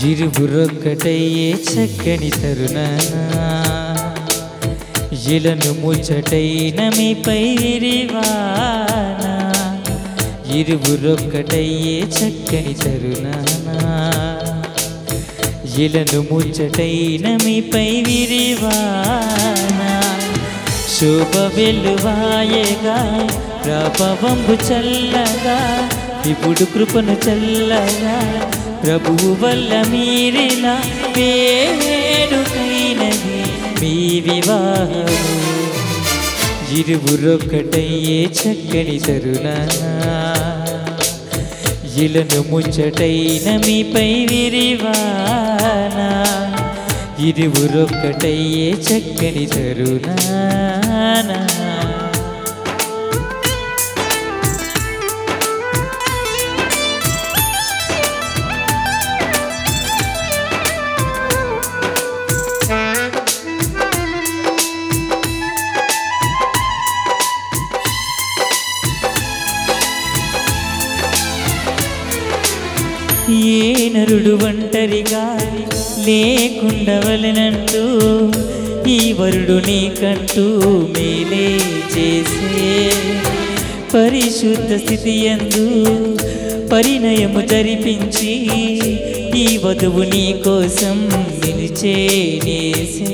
ఇరువురొక్కటయ్యే చక్కని తరుణాన ఇలను ముచ్చటైన మీపై విరివాన ఇరువురొక్కటయ్యే చక్కని తరుణాన ఇలను ముచ్చటైన మీపై విరివాన శోభ వెలువాయగా ప్రభవంబు చల్లగా ఇప్పుడు కృపను చల్లగా ప్రభువు వల్ల మీరిలా వేడుకైనది మీ వివాహము ఇరువురొక్కటయ్యే చక్కని తరుణానా ఇలను ముచ్చటైన మీపై విరివానా ఇరువురొక్కటయ్యే చక్కని తరుణానా ఏ నరుడు ఒంటరిగా లేకుండవలనంటూ ఈ వరుడు నీకంటూ మేలే చేసే పరిశుద్ధ స్థితి ఎందు పరిణయము జరిపించి ఈ వధువు నీ కోసం నిలిచే నేసే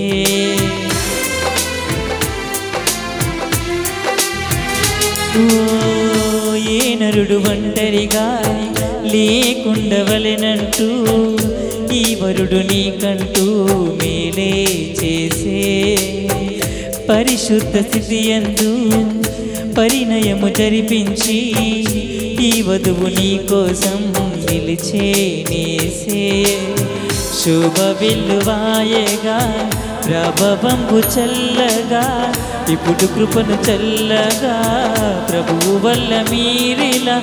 ఓ ఏ నరుడు ఒంటరిగా లేకుండవలెనంటూ ఈ వరుడు నీకంటూ మేలే చేసే పరిశుద్ధ స్థితి ఎందు పరిణయము జరిపించి ఈ వధువు నీ కోసం నిలిచే నేసే శుభ విల్లువాయగా ప్రభవంబు చల్లగా ఇప్పుడు కృపను చల్లగా ప్రభువు వల్ల మీరిలా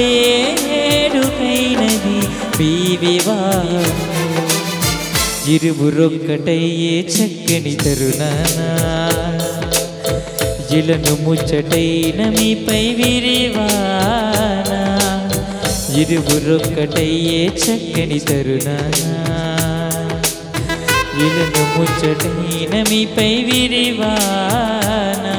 పేడుకైనది మీ వివాహం ఇరువురొక్కటయ్యే చక్కని తరుణానా ఇలను ముచ్చటైన మీపై విరివానా ఇరువురొక్కటయ్యే చక్కని తరుణానా ఇలను ముచ్చటైన మీపై విరివానా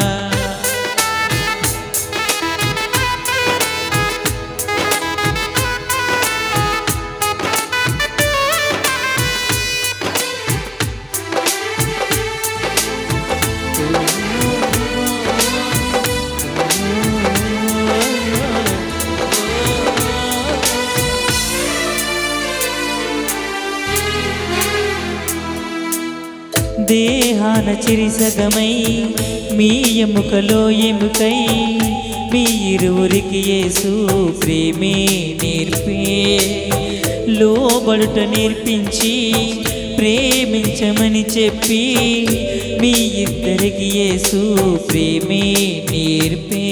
దేహాన చిరిసగమై మీ ఎముకలో ఎముకై మీ ఇరువురికి యేసు ప్రేమే నేర్పే లోబడుట నేర్పించి ప్రేమించమని చెప్పి మీ ఇద్దరికి యేసు ప్రేమే నేర్పే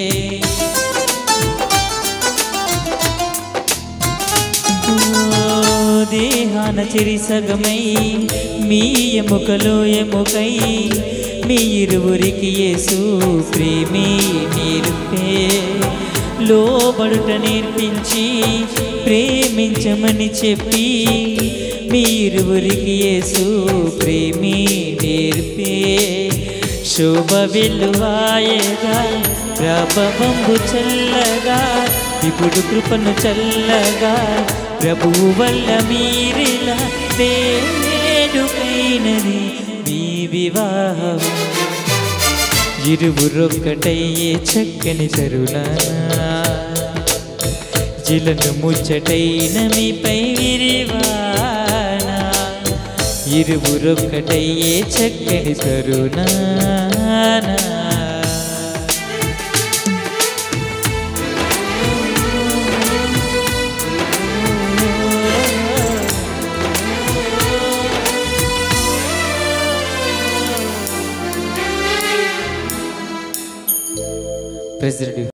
ఓ దేహాన చెరిసగమై మీ ఎముకలో ఎముకై మీ ఇరువురికి యేసు ప్రేమే నేర్పే లోబడుట నేర్పించి ప్రేమించమని చెప్పి మీ ఇరువురికి యేసు ప్రేమే నేర్పే శోభ వెల్లువాయగా ప్రభవంబు చల్లగా ఇప్పుడు కృపను చల్లగా ప్రభువు వల్ల మీరిలా వేడుకైనది మీ వివాహం ఇరువురొక్కటయ్యే చక్కని తరుణానా జిలను ముచ్చటైన మీపై విరివానా ఇరువురొక్కటయ్యే చక్కని తరుణానా ప్రెసిడెంట్